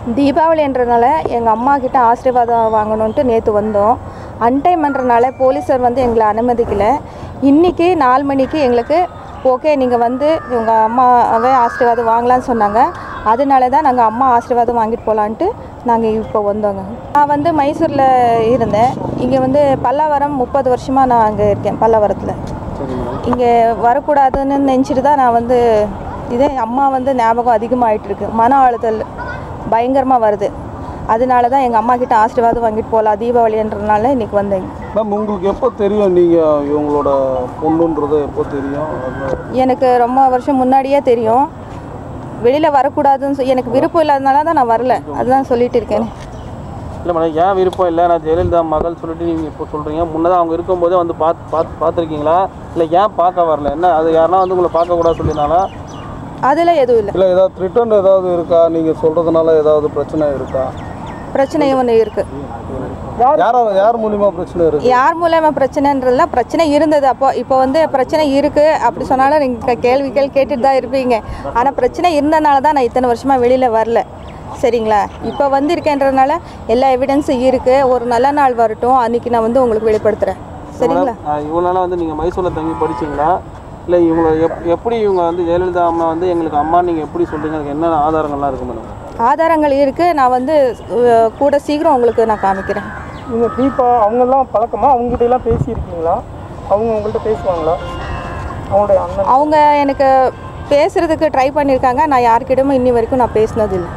தீபாவளின்றனால எங்கள் அம்மா கிட்ட ஆசீர்வாதம் வாங்கணுன்ட்டு நேற்று வந்தோம் அன்டைம்ன்றனால போலீஸர் வந்து எங்களை அனுமதிக்கலை இன்றைக்கி நாலு மணிக்கு எங்களுக்கு ஓகே நீங்கள் வந்து உங்கள் அம்மாவே ஆசீர்வாதம் வாங்கலாம்னு சொன்னாங்க அதனால தான் நாங்கள் அம்மா ஆசீர்வாதம் வாங்கிட்டு போகலான்ட்டு நாங்கள் இப்போ வந்தோங்க நான் வந்து மைசூரில் இருந்தேன் இங்கே வந்து பல்லாவரம் முப்பது வருஷமாக நான் அங்கே இருக்கேன் பல்லாவரத்தில் இங்கே வரக்கூடாதுன்னு நினச்சிட்டு தான் நான் வந்து இதே அம்மா வந்து ஞாபகம் அதிகமாகிட்டு இருக்கு மன அழுத்தல் பயங்கரமாக வருது அதனால தான் எங்கள் அம்மா கிட்ட ஆசீர்வாதம் வாங்கிட்டு போகலாம் தீபாவளின்றனால இன்னைக்கு வந்தேங்க மேம் உங்களுக்கு எப்போ தெரியும் நீங்கள் இவங்களோட பொண்ணுன்றது எப்போ தெரியும் அது- எனக்கு ரொம்ப வருஷம் முன்னாடியே தெரியும் வெளியில் வரக்கூடாதுன்னு சொ- எனக்கு விருப்பம் இல்லாதனால தான் நான் வரல அதுதான் சொல்லிட்டு இருக்கேன் இல்லை மேடம் ஏன் விருப்பம் இல்லை நான் ஜெயலலிதா மகள் சொல்லிட்டு நீங்கள் இப்போ சொல்கிறீங்க முன்னதாக அவங்க இருக்கும்போதே வந்து பார்த்து பார்த்து பார்த்துருக்கீங்களா இல்லை ஏன் பார்க்க வரல என்ன அது யாருன்னா வந்து உங்களை பார்க்கக்கூடாது சொல்லினாலா அதில் எதுவும் இல்லை இல்லை ஏதாவது ரிட்டர்ன் ஏதாவது இருக்கா நீங்கள் சொல்கிறதுனால ஏதாவது பிரச்சனை இருக்கா பிரச்சனையும் ஒன்று இருக்குது யார் யார் மூலியமா பிரச்சனை இருக்கு யார் மூலமா பிரச்சனைன்றதுல பிரச்சனை இருந்தது அப்போ இப்போ வந்து பிரச்சனை இருக்குது அப்படி சொன்னாலும் நீங்கள் கேள்விகள் கேட்டுட்டு தான் இருப்பீங்க ஆனால் பிரச்சனை இருந்தனால தான் நான் இத்தனை வருஷமாக வெளியில் வரல சரிங்களா இப்போ வந்திருக்கேன்றதுனால எல்லா எவிடன்ஸும் இருக்குது ஒரு நல்ல நாள் வரட்டும் அன்றைக்கி நான் வந்து உங்களுக்கு வெளிப்படுத்துகிறேன் சரிங்களா இவ்வளோ நாளாக வந்து நீங்கள் மைசூரில் தங்கி படிச்சீங்களா இல்லை இவங்களை எப் எப்படி இவங்க வந்து ஜெயலலிதா அம்மா வந்து எங்களுக்கு அம்மா நீங்கள் எப்படி சொல்கிறீங்க அதுக்கு என்னென்ன ஆதாரங்கள்லாம் இருக்கு மேடம் ஆதாரங்கள் இருக்குது நான் வந்து அஹ், கூட சீக்கிரம் உங்களுக்கு நான் காமிக்கிறேன் இவங்க தீபா அவங்கெல்லாம் பழக்கமா அவங்ககிட்ட எல்லாம் பேசியிருக்கீங்களா அவங்க உங்கள்கிட்ட பேசுவாங்களா அவங்களுடைய அண்ணன் அவங்க எனக்கு பேசுகிறதுக்கு ட்ரை பண்ணியிருக்காங்க நான் யார்கிட்டயும் இன்னி வரைக்கும் நான் பேசினதில்லை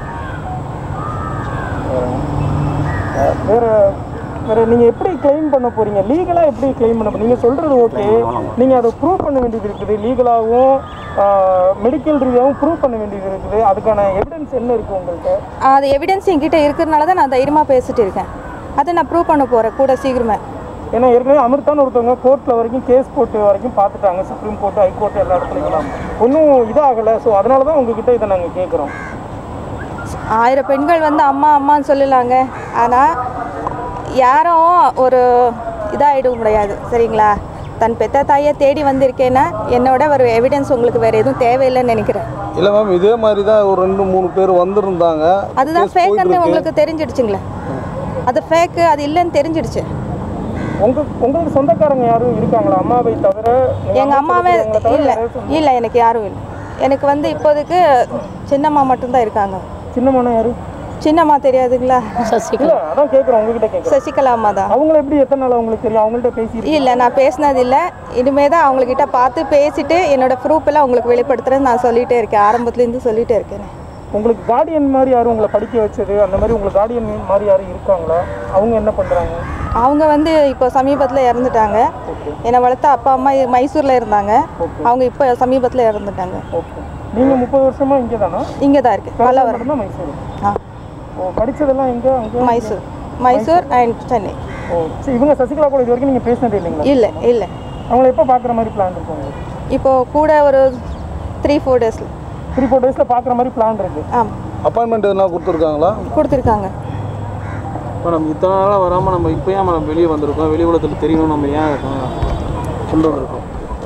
வேற வேற நீங்க எப்படி கிளைம் பண்ண போறீங்க லீகலா எப்படி கிளைம் பண்ண போறீங்க? நீங்க சொல்றது ஓகே நீங்க அதை ப்ரூவ் பண்ண வேண்டியது இருக்குது லீகலாகவும் மெடிக்கல் ரீதியாகவும் ப்ரூவ் பண்ண வேண்டியது இருக்குது அதுக்கான எவிடன்ஸ் என்ன இருக்கு உங்கள்கிட்ட அது எவிடன்ஸ் என்கிட்ட இருக்கிறனால தான் நான் தைரியமாக பேசிட்டு இருக்கேன் அதை நான் ப்ரூவ் பண்ண போகிறேன் கூட சீக்கிரமே ஏன்னா ஏற்கனவே அமிர்தான்னு ஒருத்தவங்க கோர்ட்டில் வரைக்கும் கேஸ் போட்டு வரைக்கும் பார்த்துட்டாங்க சுப்ரீம் கோர்ட் ஹைகோர்ட் எல்லா இடத்துலையும் ஒன்றும் இதாகலை ஸோ அதனால தான் உங்ககிட்ட இதை நாங்கள் கேட்குறோம் ஆயிரம் பெண்கள் வந்து அம்மா அம்மான்னு சொல்லலாங்க ஆனால் யாரும் ஒரு இதாகிட முடியாது சரிங்களா தன் பெத்த தாயை தேடி வந்திருக்கேன்னா என்னோட ஒரு எவிடன்ஸ் உங்களுக்கு வேறு எதுவும் தேவையில்லைன்னு நினைக்கிறேன் இல்லை மேம் இதே மாதிரி தான் ஒரு ரெண்டு மூணு பேர் வந்திருந்தாங்க அதுதான் Case போயிட்டு ஃபேக்குன்னு இருக்கு. உங்களுக்கு தெரிஞ்சிடுச்சுங்களே அது ஃபேக்கு அது இல்லைன்னு தெரிஞ்சிடுச்சு உங்க உங்களுக்கு சொந்தக்காரங்க யாரும் இருக்காங்களா அம்மாவை தவிர நீங்க எங்கள் அம்மாவே அமைச்சர் இருக்கிறவங்கள தவிர இல்லை வேற சொந்த- இல்லை எனக்கு யாரும் இல்லை எனக்கு வந்து இப்போதைக்கு சின்னம்மா மட்டும்தான் இருக்காங்க சின்னம்மானா யாரு சின்னம்மா தெரியாதுங்களா இல்ல அதான் கேட்குறோம் உங்ககிட்ட கேட்குறேன் சசிகலா அம்மா தான் அவங்கள எப்படி எத்தனை நாள் உங்களுக்கு தெரியும் அவங்கள்ட்ட பேசி இல்லை நான் பேசினதில்லை இனிமே தான் அவங்கக்கிட்ட பார்த்து பேசிட்டு என்னோட ப்ரூஃப் எல்லாம் உங்களுக்கு வெளிப்படுத்துறேன்னு நான் சொல்லிட்டே இருக்கேன் ஆரம்பத்துலேருந்து சொல்லிட்டே இருக்கேன் உங்களுக்கு கார்டியன் மாதிரி யாரும் உங்களை படிக்க வச்சது அந்த மாதிரி உங்களுக்கு கார்டியன் மாதிரி யாரும் இருக்காங்களா அவங்க என்ன பண்றாங்க அவங்க வந்து இப்போ சமீபத்தில் இறந்துட்டாங்க என்னை வளர்த்த அப்பா அம்மா மைசூரில் இருந்தாங்க அவங்க இப்போ சமீபத்தில் இறந்துட்டாங்க ஓகே நீங்க முப்பது வருஷமா இங்கே தானா இங்கே தான் இருக்கு பல்லவரம் மட்டும்தான் மைசூர் ஆ ஓ படிச்சதெல்லாம் எங்க அங்கே மைசூர் மைசூர் அண்ட் சென்னை ஓ சரி இவங்க சசிகலா கூட இது வரைக்கும் நீங்க பேசினது இல்லைங்களா இல்லை இல்லை அவங்கள எப்போ பார்க்குற மாதிரி பிளான் இருக்கு உங்களுக்கு இப்போது கூட ஒரு த்ரீ ஃபோர் டேஸில் த்ரீ ஃபோர் டேஸில் பார்க்குற மாதிரி பிளான் இருக்கு ஆமாம் அப்பாயின்மெண்ட் எதுனா கொடுத்துருக்காங்களா கொடுத்துருக்காங்க மேடம் இத்தனை நாளாக வராமல் நம்ம இப்போ ஏன் மேடம் வெளியே வந்திருக்கோம் வெளி உலகத்தில் தெரியணும் நம்ம ஏன் கொண்டு வந்திருக்கோம்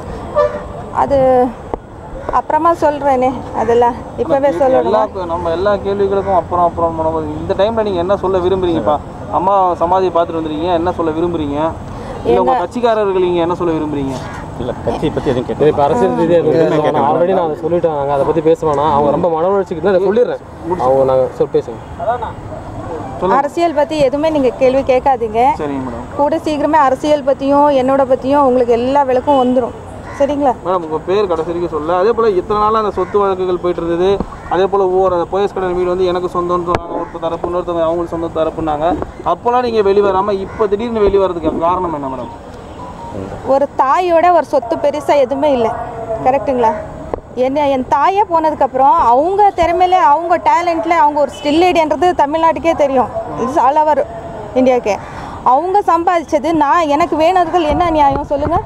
அது அப்புறமா சொல்கிறேனே அதெல்லாம் இப்போவே சொல்லணுமா எல்லா நம்ம எல்லா கேள்விகளுக்கும் அப்புறம் அப்புறம் பண்ணும்போது இந்த டைமில் நீங்கள் என்ன சொல்ல விரும்புறீங்கப்பா அம்மா சமாதியை பார்த்துட்டு வந்துருக்கீங்க என்ன சொல்ல விரும்புறீங்க இல்லை உங்கள் கட்சிக்காரர்கள் நீங்கள் என்ன சொல்ல விரும்புறீங்க இல்லை கட்சியை பற்றி எதுவும் கேட்டது இப்போ அரசியல் ரீதியாக எதுவும் பேச ஆல்ரெடி நான் அதை சொல்லிட்டேன் நாங்கள் அதை பற்றி பேச வேணாம் அவங்க ரொம்ப மன உணர்ச்சிக்கு நான் சொல்லிடுறேன் அவங்க நாங்கள் சொல் பேசுங்க அரசியல் பற்றி எதுவுமே நீங்கள் கேள்வி கேட்காதீங்க சரிங்க மேடம் கூட சீக்கிரமே அரசியல் பற்றியும் என்னோட பற்றியும் உங்களுக்கு எல்லா விளக்கும் வந்துடும் சரிங்களா மேடம் உங்கள் பேர் கடைசி வரைக்கும் சொல்ல அதே போல் இத்தனை நாளாக அந்த சொத்து வழக்குகள் போயிட்டு இருந்தது அதே போல் ஒவ்வொரு அந்த போயஸ் கடன் வீடு வந்து எனக்கு சொந்தம்னு சொன்னாங்க ஒருத்தர் தரப்பு இன்னொருத்தவங்க அவங்களுக்கு சொந்த தரப்புனாங்க அப்போல்லாம் நீங்கள் வெளியே வராமல் இப்போ திடீர்னு வெளியே வரதுக்கு காரணம் என்ன மேடம் ஒரு தாயோட ஒரு சொத்து பெருசாக எதுவுமே இல்லை கரெக்ட்டுங்களா என்ன என் தாயே போனதுக்கப்புறம் அவங்க திறமையில அவங்க டேலண்ட்டில் அவங்க ஒரு ஸ்டில் லேடின்றது தமிழ்நாட்டுக்கே தெரியும் இட்ஸ் ஆல் ஓவர் இந்தியாவுக்கே அவங்க சம்பாதிச்சது நான் எனக்கு வேணுறதுல என்ன நியாயம் சொல்லுங்கள்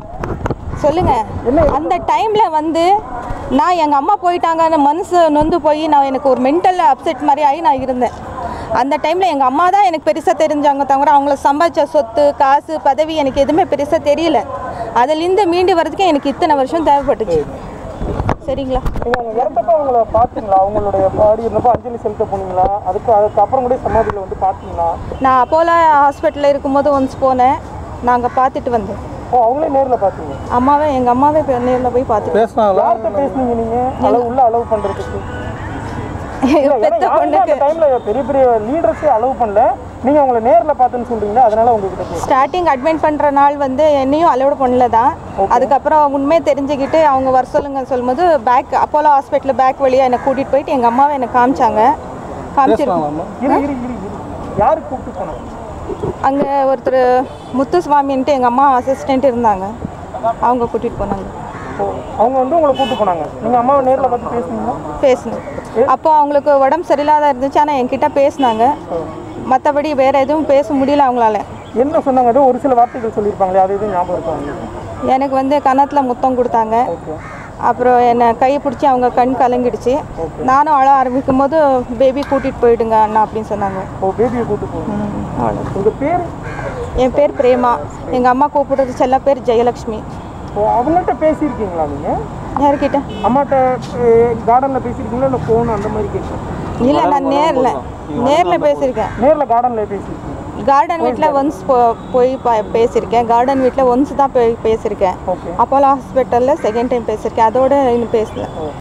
சொல்லுங்கள் அந்த டைமில் வந்து நான் எங்கள் அம்மா போயிட்டாங்கன்னு மனசு நொந்து போய் நான் எனக்கு ஒரு மென்டல் அப்செட் மாதிரி ஆகி நான் இருந்தேன் அந்த டைமில் எங்கள் அம்மா தான் எனக்கு பெருசாக தெரிஞ்சாங்க தவிர அவங்கள சம்பாதிச்ச சொத்து காசு பதவி எனக்கு எதுவுமே பெருசாக தெரியல அதுலேருந்து மீண்டு வர்றதுக்கு எனக்கு இத்தனை வருஷம் தேவைப்பட்டுச்சு சரிங்களா நீங்க அவங்க இறந்தப்ப அவங்கள பார்த்தீங்களா அவங்களுடைய பாடி இருந்தப்போ அஞ்சலி செலுத்த போனீங்களா அதுக்கு அதுக்கப்புறம் கூட சமாதியில் வந்து பார்த்தீங்களா நான் அப்போலோ ஹாஸ்பிட்டலில் இருக்கும்போது ஒன்ஸ் போனேன் நாங்கள் பார்த்துட்டு வந்தேன் ஓ அவங்களே நேரில் பார்த்தீங்க அம்மாவே எங்கள் அம்மாவே நேரில் போய் பார்த்துட்டு பேசினாங்களா யார்கிட்ட பேசுனீங்க நீங்க அளவு உள்ள அளவு பண்றதுக்கு பெத்த பொண்ணுக்கு அந்த டைம்ல பெரிய பெரிய லீடர்ஸே அளவு பண்ணல நீங்க அவங்கள நேர்ல பார்த்துன்னு சொல்றீங்க அதனால உங்ககிட்ட பேசுறேன் ஸ்டார்டிங் அட்மிட் பண்ணுற நாள் வந்து என்னையும் அலோடு பண்ணல தான் அதுக்கப்புறம் உண்மையை தெரிஞ்சுக்கிட்டு அவங்க வர சொல்லுங்க சொல்லும்போது பேக் அப்போலோ ஹாஸ்பிட்டல் பேக் வழியாக என்னை கூட்டிகிட்டு போயிட்டு எங்கள் அம்மாவை என்னை காமிச்சாங்க காமிச்சிருக்கோம் இரு இரு இரு இரு யாரு கூப்பிட்டு போனாங்க அங்கே ஒருத்தர் முத்துசுவாமின்ட்டு எங்கள் அம்மா அசிஸ்டண்ட் இருந்தாங்க அவங்க கூட்டிகிட்டு போனாங்க ஓ, அவங்க வந்து உங்களை கூப்பிட்டு போனாங்க நீங்க அம்மாவை நேர்ல பார்த்து பேசுனீங்களா பேசினேன் அப்போ அவங்களுக்கு உடம்பு சரியில்லாத இருந்துச்சு ஆனால் என்கிட்ட பேசினாங்க மற்றபடி வேறு எதுவும் பேச முடியல அவங்களால என்ன சொன்னாங்க ஏதோ ஒரு சில வார்த்தைகள் சொல்லியிருப்பாங்களே அது எதுவும் ஞாபகம் இருக்கா உங்களுக்கு எனக்கு வந்து கன்னத்தில் முத்தம் கொடுத்தாங்க ஓகே அப்புறம் என்னை கையை பிடிச்சி அவங்க கண் கலங்கிடுச்சு நானும் அழ ஆரம்பிக்கும் போது பேபி கூட்டிகிட்டு போயிடுங்க அண்ணா அப்படின்னு சொன்னாங்க ஓ பேபியை கூப்பிட்டு போகணும் அவ்வளோ உங்க பேர் என் பேர் பிரேமா எங்கள் அம்மா கூப்பிடுறது செல்ல பேர் ஜெயலக்ஷ்மி ஓ அவங்கள்ட்ட பேசியிருக்கீங்களா நீங்க யார்கிட்ட அம்மாட்ட கார்டன்ல பேசியிருக்கீங்களா இல்லை ஃபோன் அந்த மாதிரி கேட்குறேன் இல்லை நான் நேரில் நேரில் பேசியிருக்கேன் நேர்ல கார்டன்ல பேசியிருக்கீங்க கார்டன் வீட்டில் ஒன்ஸ் போய் ப- பேசியிருக்கேன் கார்டன் வீட்டில் ஒன்ஸ் தான் போய் பேசியிருக்கேன் ஓகே அப்போலோ ஹாஸ்பிட்டலில் செகண்ட் டைம் பேசியிருக்கேன் அதோட இன்னும் பேசல